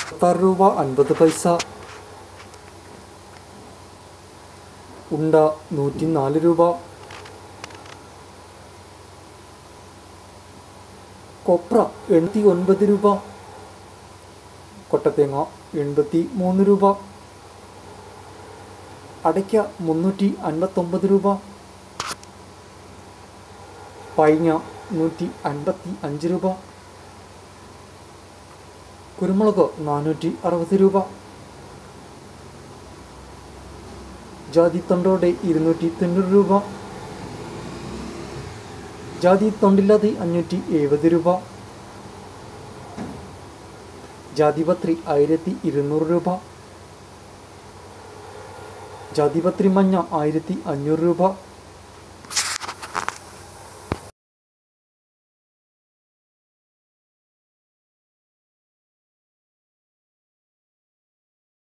മുപ്പത്താറ് രൂപ അൻപത് പൈസ ഉണ്ട നൂറ്റി നാല് രൂപ കൊപ്ര എൺപത്തി ഒൻപത് രൂപ കൊട്ടത്തേങ്ങ എൺപത്തി മൂന്ന് രൂപ അടയ്ക്ക മുന്നൂറ്റി അൻപത്തൊമ്പത് രൂപ പൈങ്ങ നൂറ്റി അൻപത്തി അഞ്ച് രൂപ കുരുമുളക് നാനൂറ്റി അറുപത് രൂപ ജാതി തൊണ്ടോടെ ഇരുന്നൂറ്റി തൊണ്ണൂറ് രൂപ ജാതി തൊണ്ടില്ലാതെ അഞ്ഞൂറ്റി എഴുപത് രൂപ ജാതിപത്രി ആയിരത്തി ഇരുന്നൂറ് രൂപ ജാതിപത്രി മഞ്ഞ ആയിരത്തി അഞ്ഞൂറ് രൂപ